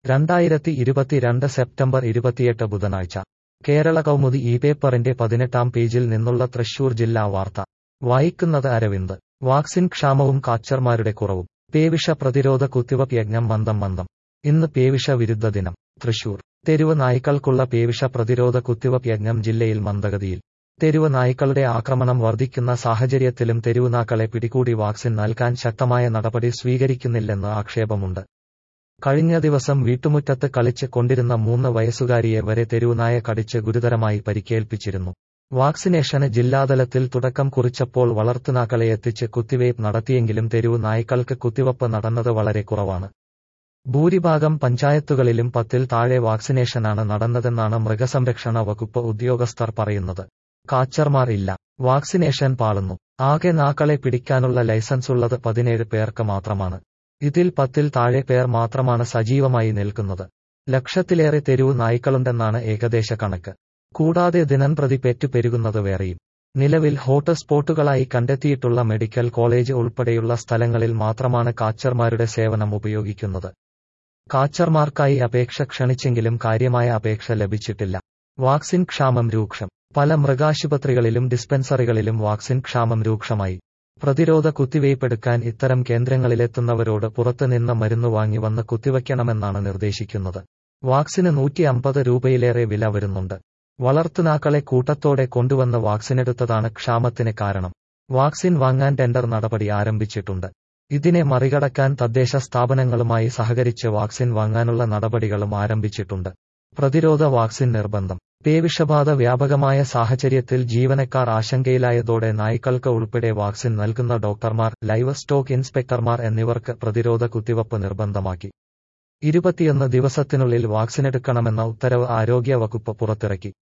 രണ്ടായിരത്തി ഇരുപത്തിരണ്ട് സെപ്റ്റംബർ ഇരുപത്തിയെട്ട് ബുധനാഴ്ച കേരള കൗമുദി ഈ പേപ്പറിന്റെ പതിനെട്ടാം പേജിൽ നിന്നുള്ള തൃശൂർ ജില്ലാ വാർത്ത വായിക്കുന്നത് അരവിന്ദ് വാക്സിൻ ക്ഷാമവും കാച്ചർമാരുടെ കുറവും പേവിഷ പ്രതിരോധ കുത്തിവയ്പ് യജ്ഞം മന്ദം മന്ദം ഇന്ന് പേവിഷ വിരുദ്ധ ദിനം തൃശൂർ തെരുവ് നായ്ക്കൾക്കുള്ള പേവിഷ പ്രതിരോധ കുത്തിവയ്പ് യജ്ഞം ജില്ലയിൽ മന്ദഗതിയിൽ തെരുവ് നായ്ക്കളുടെ ആക്രമണം വർദ്ധിക്കുന്ന സാഹചര്യത്തിലും തെരുവുനാക്കളെ പിടികൂടി വാക്സിൻ നൽകാൻ ശക്തമായ നടപടി സ്വീകരിക്കുന്നില്ലെന്ന് ആക്ഷേപമുണ്ട് കഴിഞ്ഞ ദിവസം വീട്ടുമുറ്റത്ത് കളിച്ച് കൊണ്ടിരുന്ന മൂന്ന് വയസ്സുകാരിയെ വരെ തെരുവുനായ കടിച്ച് ഗുരുതരമായി പരിക്കേൽപ്പിച്ചിരുന്നു വാക്സിനേഷന് ജില്ലാതലത്തിൽ തുടക്കം കുറിച്ചപ്പോൾ വളർത്തുനാക്കളെ എത്തിച്ച് കുത്തിവയ്പ് നടത്തിയെങ്കിലും തെരുവ് നായ്ക്കൾക്ക് കുത്തിവയ്പ് നടന്നത് വളരെ കുറവാണ് ഭൂരിഭാഗം പഞ്ചായത്തുകളിലും പത്തിൽ താഴെ വാക്സിനേഷനാണ് നടന്നതെന്നാണ് മൃഗസംരക്ഷണ വകുപ്പ് ഉദ്യോഗസ്ഥർ പറയുന്നത് കാച്ചർമാർ ഇല്ല വാക്സിനേഷൻ പാളുന്നു ആകെ നാക്കളെ പിടിക്കാനുള്ള ലൈസൻസ് ഉള്ളത് പതിനേഴ് പേർക്ക് മാത്രമാണ് ഇതിൽ പത്തിൽ താഴെ പേർ മാത്രമാണ് സജീവമായി നിൽക്കുന്നത് ലക്ഷത്തിലേറെ തെരുവ് നായ്ക്കളുണ്ടെന്നാണ് ഏകദേശ കണക്ക് കൂടാതെ ദിനംപ്രതി പെറ്റു പെരുകുന്നത് വേറെയും നിലവിൽ ഹോട്ട് സ്പോട്ടുകളായി കണ്ടെത്തിയിട്ടുള്ള മെഡിക്കൽ കോളേജ് ഉൾപ്പെടെയുള്ള സ്ഥലങ്ങളിൽ മാത്രമാണ് കാച്ചർമാരുടെ സേവനം ഉപയോഗിക്കുന്നത് കാച്ചർമാർക്കായി അപേക്ഷ ക്ഷണിച്ചെങ്കിലും കാര്യമായ അപേക്ഷ ലഭിച്ചിട്ടില്ല വാക്സിൻ ക്ഷാമം രൂക്ഷം പല മൃഗാശുപത്രികളിലും ഡിസ്പെൻസറികളിലും വാക്സിൻ ക്ഷാമം രൂക്ഷമായി പ്രതിരോധ കുത്തിവയ്പ്പെടുക്കാൻ ഇത്തരം കേന്ദ്രങ്ങളിലെത്തുന്നവരോട് പുറത്തുനിന്ന് മരുന്ന് വാങ്ങി വന്ന് കുത്തിവയ്ക്കണമെന്നാണ് നിർദ്ദേശിക്കുന്നത് വാക്സിന് നൂറ്റി അമ്പത് രൂപയിലേറെ വില വരുന്നുണ്ട് വളർത്തുനാക്കളെ കൂട്ടത്തോടെ കൊണ്ടുവന്ന് വാക്സിനെടുത്തതാണ് ക്ഷാമത്തിന് കാരണം വാക്സിൻ വാങ്ങാൻ ടെൻഡർ നടപടി ആരംഭിച്ചിട്ടുണ്ട് ഇതിനെ മറികടക്കാൻ തദ്ദേശ സ്ഥാപനങ്ങളുമായി സഹകരിച്ച് വാക്സിൻ വാങ്ങാനുള്ള നടപടികളും ആരംഭിച്ചിട്ടുണ്ട് പ്രതിരോധ വാക്സിൻ നിർബന്ധം പേവിഷബാധ വ്യാപകമായ സാഹചര്യത്തിൽ ജീവനക്കാർ ആശങ്കയിലായതോടെ നായ്ക്കൾക്ക് ഉൾപ്പെടെ വാക്സിൻ നൽകുന്ന ഡോക്ടർമാർ ലൈവ് സ്റ്റോക്ക് ഇൻസ്പെക്ടർമാർ എന്നിവർക്ക് പ്രതിരോധ കുത്തിവയ്പ് നിർബന്ധമാക്കി ഇരുപത്തിയൊന്ന് ദിവസത്തിനുള്ളിൽ വാക്സിനെടുക്കണമെന്ന ഉത്തരവ് ആരോഗ്യ വകുപ്പ് പുറത്തിറക്കി